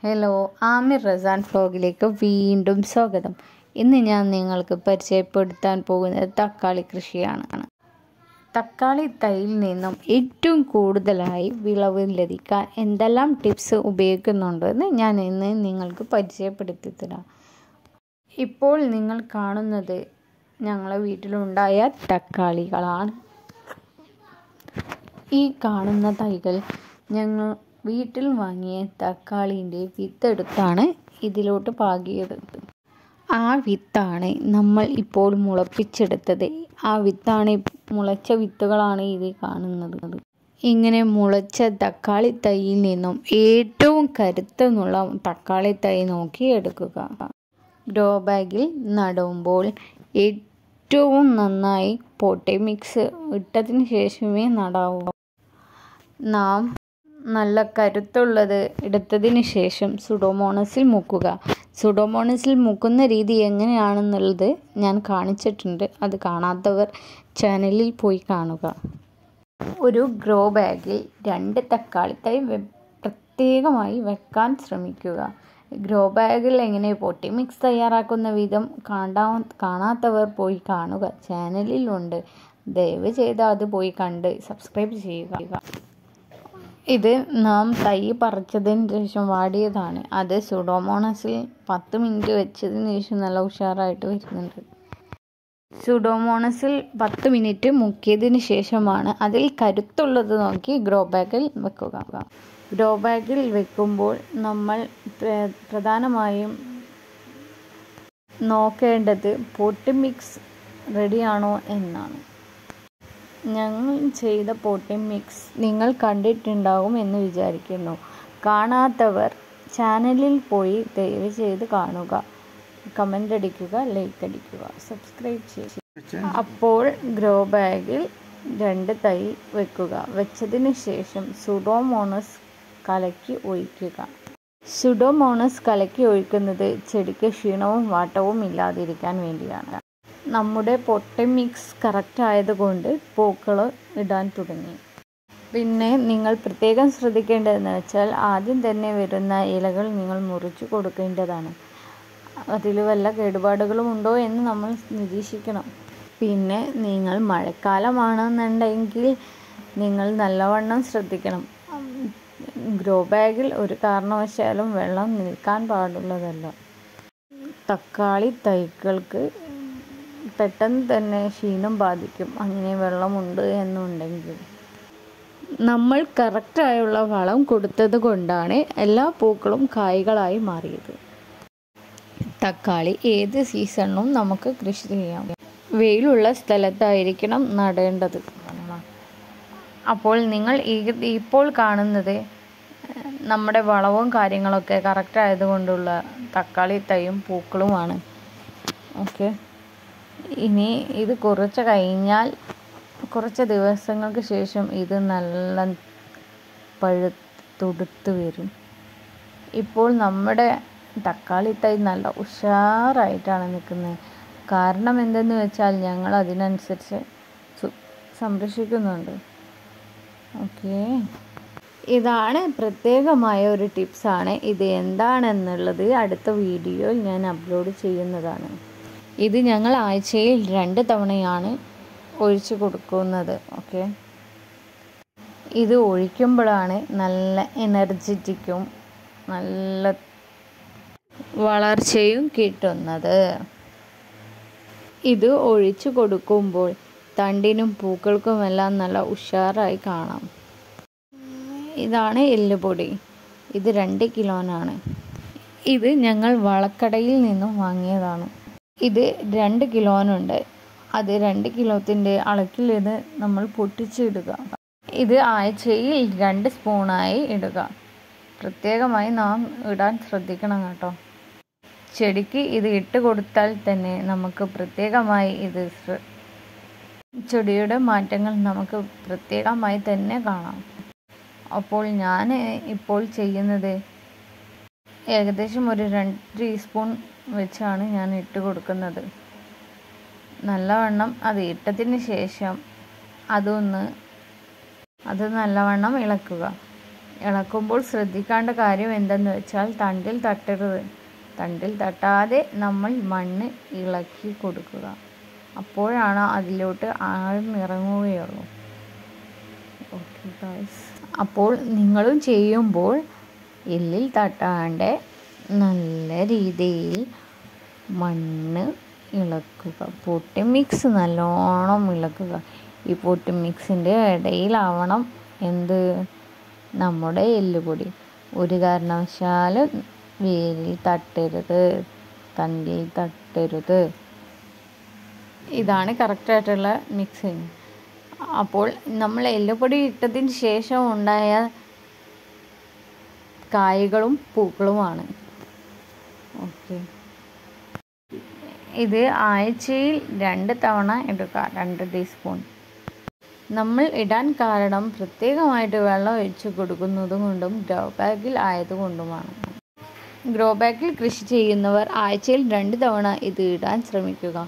hello Aamir Razan വ്ലോഗിലേക്ക് വീണ്ടും സ്വാഗതം ഇന്ന് ഞാൻ നിങ്ങൾക്ക് പരിചയപ്പെടുത്താൻ പോകുന്നത് തക്കാളി കൃഷിയാണ് തക്കാളി തൈയിൽ നിന്നും ഏറ്റവും കൂടുതലായി വിളവ് ലഭിക്കാൻ എന്തെല്ലാം ടിപ്സ് ഉപയോഗിക്കുന്നുണ്ടെന്ന് ഞാൻ ഇന്ന് നിങ്ങൾക്ക് പരിചയപ്പെടുത്തി തരാം ഇപ്പോൾ നിങ്ങൾ കാണുന്നത് ഞങ്ങളെ വീട്ടിലുണ്ടായ തക്കാളികളാണ് ഈ കാണുന്ന തൈകൾ ഞങ്ങൾ വീട്ടിൽ വാങ്ങിയ തക്കാളിൻ്റെ വിത്തെടുത്താണ് ഇതിലോട്ട് പാകിയത് ആ വിത്താണ് നമ്മൾ ഇപ്പോൾ മുളപ്പിച്ചെടുത്തത് ആ വിത്താണ് മുളച്ച വിത്തുകളാണ് ഇത് കാണുന്നത് ഇങ്ങനെ മുളച്ച തക്കാളി തൈയിൽ നിന്നും ഏറ്റവും കരുത്തെന്നുള്ള തക്കാളി തൈ നോക്കി എടുക്കുക ഗ്രോ ബാഗിൽ നടുമ്പോൾ ഏറ്റവും നന്നായി പോട്ടി മിക്സ് ഇട്ടതിന് ശേഷമേ നടാവൂ നാം നല്ല കരുത്തുള്ളത് എടുത്തതിന് ശേഷം സുഡോമോണസിൽ മുക്കുക സുഡോമോണസിൽ മുക്കുന്ന രീതി എങ്ങനെയാണെന്നുള്ളത് ഞാൻ കാണിച്ചിട്ടുണ്ട് അത് കാണാത്തവർ ചാനലിൽ പോയി കാണുക ഒരു ഗ്രോ ബാഗിൽ രണ്ട് തക്കാളി തൈ പ്രത്യേകമായി വെക്കാൻ ശ്രമിക്കുക ഗ്രോ ബാഗിൽ എങ്ങനെ പൊട്ടി മിക്സ് തയ്യാറാക്കുന്ന വിധം കാണാ കാണാത്തവർ പോയി കാണുക ചാനലിലുണ്ട് ദയവ് ചെയ്ത് അത് പോയി കണ്ട് സബ്സ്ക്രൈബ് ചെയ്യുക ഇത് നാം തൈ പറിച്ചതിന് ശേഷം വാടിയതാണ് അത് സുഡോമോണസിൽ പത്ത് മിനിറ്റ് വെച്ചതിന് ശേഷം നല്ല ഉഷാറായിട്ട് വരുന്നുണ്ട് സുഡോമോണസിൽ പത്ത് മിനിറ്റ് മുക്കിയതിന് ശേഷമാണ് അതിൽ കരുത്തുള്ളത് നോക്കി ഗ്രോ ബാഗിൽ വെക്കുക ഗ്രോ ബാഗിൽ വെക്കുമ്പോൾ നമ്മൾ പ്രധാനമായും നോക്കേണ്ടത് പോട്ടി മിക്സ് റെഡിയാണോ എന്നാണ് ഞങ്ങൾ ചെയ്ത പോട്ടി മിക്സ് നിങ്ങൾ കണ്ടിട്ടുണ്ടാകും എന്ന് വിചാരിക്കുന്നു കാണാത്തവർ ചാനലിൽ പോയി ദയവ് ചെയ്ത് കാണുക കമൻ്റ് അടിക്കുക ലൈക്ക് അടിക്കുക സബ്സ്ക്രൈബ് ചെയ്യുക അപ്പോൾ ഗ്രോ ബാഗിൽ രണ്ട് തൈ വെക്കുക വെച്ചതിന് ശേഷം സുഡോമോണസ് കലക്കി ഒഴിക്കുക സുഡോമോണസ് കലക്കി ഒഴിക്കുന്നത് ചെടിക്ക് ക്ഷീണവും വാട്ടവും ഇല്ലാതിരിക്കാൻ വേണ്ടിയാണ് നമ്മുടെ പൊട്ടി മിക്സ് കറക്റ്റ് ആയതുകൊണ്ട് പൂക്കൾ ഇടാൻ തുടങ്ങി പിന്നെ നിങ്ങൾ പ്രത്യേകം ശ്രദ്ധിക്കേണ്ടതെന്ന് വെച്ചാൽ ആദ്യം തന്നെ വരുന്ന ഇലകൾ നിങ്ങൾ മുറിച്ചു കൊടുക്കേണ്ടതാണ് അതിൽ വല്ല കേടുപാടുകളും ഉണ്ടോ എന്ന് നമ്മൾ നിരീക്ഷിക്കണം പിന്നെ നിങ്ങൾ മഴക്കാലമാണെന്നുണ്ടെങ്കിൽ നിങ്ങൾ നല്ലവണ്ണം ശ്രദ്ധിക്കണം ഗ്രോ ബാഗിൽ ഒരു കാരണവശാലും വെള്ളം നിൽക്കാൻ പാടുള്ളതല്ല തക്കാളി തൈകൾക്ക് പെട്ടെന്ന് തന്നെ ക്ഷീണം ബാധിക്കും അങ്ങനെ വെള്ളമുണ്ട് എന്നുണ്ടെങ്കിൽ നമ്മൾ കറക്റ്റായുള്ള വളം കൊടുത്തത് കൊണ്ടാണ് എല്ലാ പൂക്കളും കായ്കളായി മാറിയത് തക്കാളി ഏത് സീസണിലും നമുക്ക് കൃഷി ചെയ്യാം വെയിലുള്ള സ്ഥലത്തായിരിക്കണം നടേണ്ടത് അപ്പോൾ നിങ്ങൾ ഇപ്പോൾ കാണുന്നത് നമ്മുടെ വളവും കാര്യങ്ങളൊക്കെ കറക്റ്റ് ആയതുകൊണ്ടുള്ള തക്കാളി തൈയും പൂക്കളുമാണ് ഓക്കെ ഇനി ഇത് കുറച്ച് കഴിഞ്ഞാൽ കുറച്ച് ദിവസങ്ങൾക്ക് ശേഷം ഇത് നല്ല പഴുത്തുടുത്ത് വരും ഇപ്പോൾ നമ്മുടെ തക്കാളി തൈ നല്ല ഉഷാറായിട്ടാണ് നിൽക്കുന്നത് കാരണം എന്തെന്ന് വെച്ചാൽ ഞങ്ങൾ അതിനനുസരിച്ച് സംരക്ഷിക്കുന്നുണ്ട് ഓക്കെ ഇതാണ് പ്രത്യേകമായ ഒരു ടിപ്സാണ് ഇത് എന്താണെന്നുള്ളത് അടുത്ത വീഡിയോയിൽ ഞാൻ അപ്ലോഡ് ചെയ്യുന്നതാണ് ഇത് ഞങ്ങൾ ആഴ്ചയിൽ രണ്ട് തവണയാണ് ഒഴിച്ചു കൊടുക്കുന്നത് ഓക്കെ ഇത് ഒഴിക്കുമ്പോഴാണ് നല്ല എനർജറ്റിക്കും നല്ല വളർച്ചയും കിട്ടുന്നത് ഇത് ഒഴിച്ചു കൊടുക്കുമ്പോൾ തണ്ടിനും പൂക്കൾക്കുമെല്ലാം നല്ല ഉഷാറായി കാണാം ഇതാണ് എല്ലുപൊടി ഇത് രണ്ട് കിലോനാണ് ഇത് ഞങ്ങൾ വളക്കടയിൽ നിന്നും വാങ്ങിയതാണ് ഇത് രണ്ട് കിലോനുണ്ട് അത് രണ്ട് കിലോത്തിൻ്റെ അളക്കിൽ ഇത് നമ്മൾ പൊട്ടിച്ചിടുക ഇത് ആഴ്ചയിൽ രണ്ട് സ്പൂണായി ഇടുക പ്രത്യേകമായി നാം ഇടാൻ ശ്രദ്ധിക്കണം കേട്ടോ ചെടിക്ക് ഇത് ഇട്ട് കൊടുത്താൽ തന്നെ നമുക്ക് പ്രത്യേകമായി ഇത് ചെടിയുടെ മാറ്റങ്ങൾ നമുക്ക് പ്രത്യേകമായി തന്നെ കാണാം അപ്പോൾ ഞാൻ ഇപ്പോൾ ചെയ്യുന്നത് ഏകദേശം ഒരു രണ്ട് ടീസ്പൂൺ വെച്ചാണ് ഞാൻ ഇട്ട് കൊടുക്കുന്നത് നല്ലവണ്ണം അത് ഇട്ടതിന് ശേഷം അതൊന്ന് അത് നല്ലവണ്ണം ഇളക്കുക ഇളക്കുമ്പോൾ ശ്രദ്ധിക്കേണ്ട കാര്യം എന്തെന്ന് വെച്ചാൽ തണ്ടിൽ തട്ടരുത് തണ്ടിൽ തട്ടാതെ നമ്മൾ മണ്ണ് ഇളക്കി കൊടുക്കുക അപ്പോഴാണ് അതിലോട്ട് ആഴ്ന്നിറങ്ങുകയുള്ളൂ ഓക്കെ ഗായ്സ് അപ്പോൾ നിങ്ങളും ചെയ്യുമ്പോൾ എല്ലിൽ തട്ടാണ്ട് നല്ല രീതിയിൽ മണ്ണ് ഇളക്കുക പൊട്ടി മിക്സ് നല്ലോണം ഇളക്കുക ഈ പൊട്ടി മിക്സിൻ്റെ ഇടയിലാവണം എന്ത് നമ്മുടെ എല്ലുപൊടി ഒരു കാരണവശാലും വേരിൽ തട്ടരുത് തണ്ടിൽ തട്ടരുത് ഇതാണ് കറക്റ്റായിട്ടുള്ള മിക്സിങ് അപ്പോൾ നമ്മൾ എല്ലുപൊടി ഇട്ടതിന് ശേഷം ഉണ്ടായ കായ്കളും പൂക്കളുമാണ് ഓക്കെ ഇത് ആഴ്ചയിൽ രണ്ട് തവണ എടുക്കുക രണ്ട് ടീസ്പൂൺ നമ്മൾ ഇടാൻ കാരണം പ്രത്യേകമായിട്ട് വെള്ളം ഒഴിച്ച് കൊടുക്കുന്നത് കൊണ്ടും ഗ്രോ ബാഗിൽ ആയതുകൊണ്ടുമാണ് ഗ്രോ ബാഗിൽ കൃഷി ചെയ്യുന്നവർ ആഴ്ചയിൽ രണ്ട് തവണ ഇത് ഇടാൻ ശ്രമിക്കുക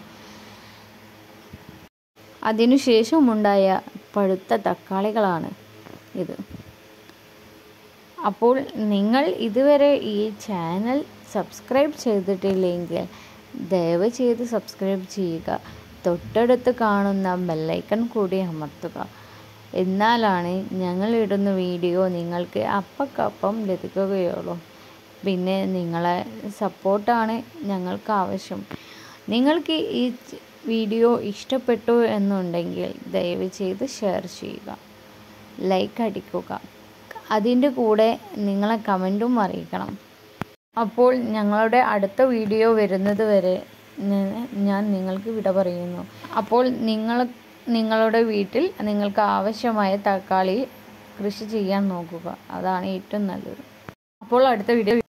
അതിനുശേഷമുണ്ടായ പഴുത്ത തക്കാളികളാണ് ഇത് അപ്പോൾ നിങ്ങൾ ഇതുവരെ ഈ ചാനൽ സബ്സ്ക്രൈബ് ചെയ്തിട്ടില്ലെങ്കിൽ ദയവ് ചെയ്ത് സബ്സ്ക്രൈബ് ചെയ്യുക തൊട്ടടുത്ത് കാണുന്ന ബെല്ലൈക്കൺ കൂടി അമർത്തുക എന്നാലാണ് ഞങ്ങൾ ഇടുന്ന വീഡിയോ നിങ്ങൾക്ക് അപ്പക്കപ്പം ലഭിക്കുകയുള്ളൂ പിന്നെ നിങ്ങളെ സപ്പോർട്ടാണ് ഞങ്ങൾക്ക് ആവശ്യം നിങ്ങൾക്ക് ഈ വീഡിയോ ഇഷ്ടപ്പെട്ടു എന്നുണ്ടെങ്കിൽ ദയവ് ചെയ്ത് ഷെയർ ചെയ്യുക ലൈക്ക് അടിക്കുക അതിൻ്റെ കൂടെ നിങ്ങളെ കമൻറ്റും അറിയിക്കണം അപ്പോൾ ഞങ്ങളുടെ അടുത്ത വീഡിയോ വരുന്നത് വരെ ഞാൻ നിങ്ങൾക്ക് വിട പറയുന്നു അപ്പോൾ നിങ്ങൾ നിങ്ങളുടെ വീട്ടിൽ നിങ്ങൾക്ക് ആവശ്യമായ തക്കാളി കൃഷി ചെയ്യാൻ നോക്കുക അതാണ് ഏറ്റവും നല്ലത് അപ്പോൾ അടുത്ത വീഡിയോ